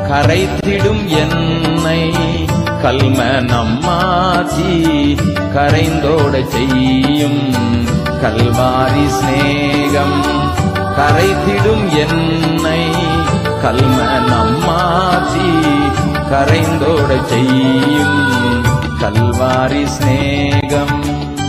கரைத்திடும் என்னை கல்ம நம்மாச்சி கரைந்தோட செய்யும் கல்வாரி சிநேகம் கரைத்திடும் என்னை கல்ம நம்மாச்சி கரைந்தோட செய்யும் கல்வாரி சிநேகம்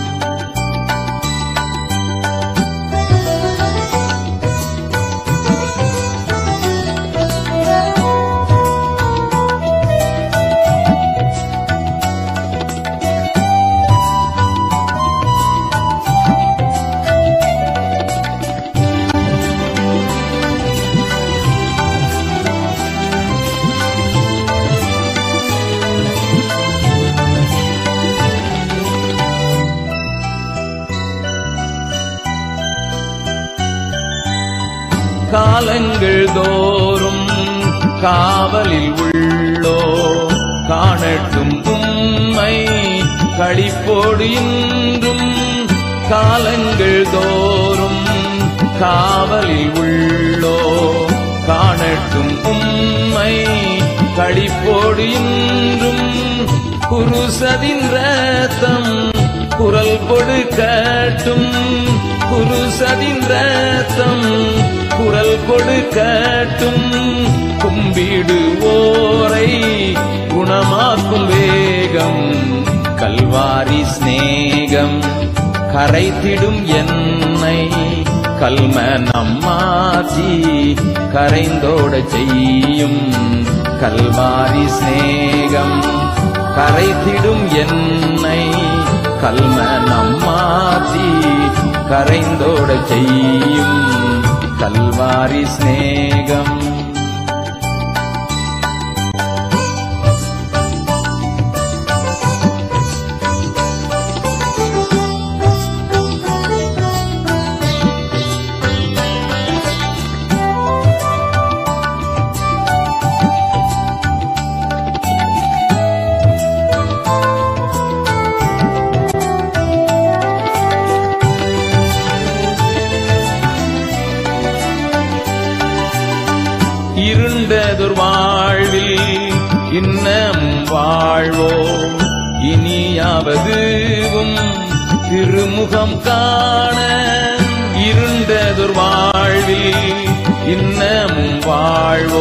காலங்கள் தோறும் காவலில் உள்ளோ காணட்டும் உம்மை களிப்போடு இன்றும் காலங்கள் தோறும் காவலில் உள்ளோ காணட்டும் உம்மை களிப்போடு இன்றும் குருசதின் ரத்தம் குரல் கொடுக்கட்டும் குருசதின் ரத்தம் குரல் கொடுக்கட்டும் கும்பிடுவோரை குணமாக்கும் வேகம் கல்வாரி சிநேகம் கரைத்திடும் என்னை கல்ம நம்மாச்சி கரைந்தோட செய்யும் கல்வாரி சிநேகம் கரைத்திடும் என்னை கல்ம நம்மாச்சி கரைந்தோட செய்யும் கல்வாரி சிநேகம் இருண்டதொரு வாழ்வில் இன்னம் வாழ்வோ இனியாவதுவும் திருமுகம் காண இருண்டதொரு வாழ்வில் இன்னமும் வாழ்வோ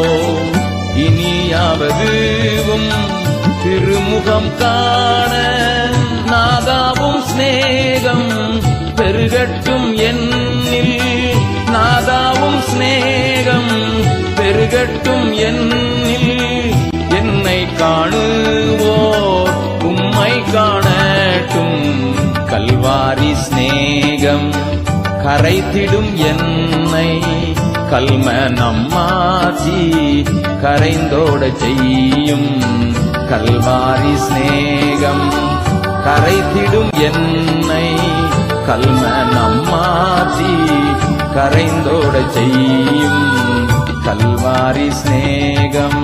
இனியாவதுவும் திருமுகம் காண நாதாவும் சிநேகம் பெருகட்டும் என்னில் நாதாவும் சிநேகம் பெருகட்டும் என்னில் என்னை காணுவோ உம்மை காணட்டும் கல்வாரி சிநேகம் கரைத்திடும் என்னை கல்ம நம்மாச்சி கரைந்தோட செய்யும் கல்வாரி சிநேகம் கரைத்திடும் என்னை கல்ம நம்மாச்சி கரைந்தோட செய்யும் கல்வாரி சிநேகம்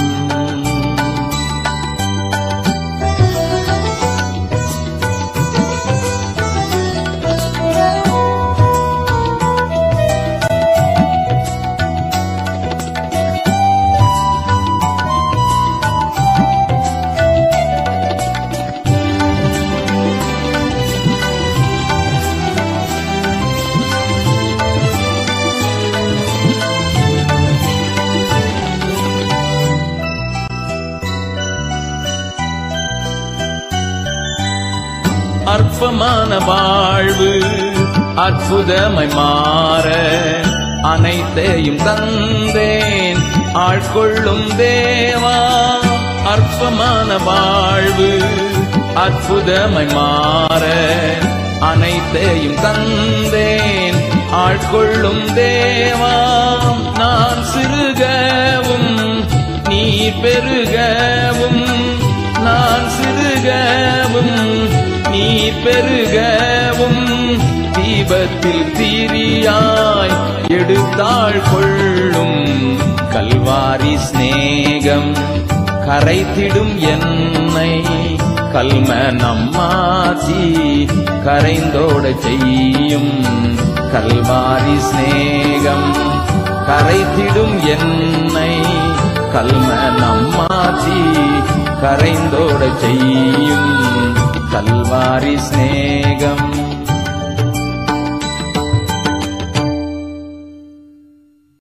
அற்பமான வாழ்வு அற்புதமை மாற அனைத்தையும் தந்தேன் ஆட்கொள்ளும் தேவா அற்பமான வாழ்வு அற்புதமை மாற அனைத்தையும் தந்தேன் ஆட்கொள்ளும் தேவா நான் சிறுகவும் நீ பெருகவும் நான் சிறுகவும் நீ பெருகவும் தீபத்தில் தீரியாய் எடுத்தாள் கொள்ளும் கல்வாரி சிநேகம் கரைத்திடும் என்னை கல்ம நம்மாச்சி கரைந்தோட செய்யும் கல்வாரி சிநேகம் கரைத்திடும் என்னை கல்ம நம்மாச்சி கரைந்தோட செய்யும் கல்வாரி சிநேகம்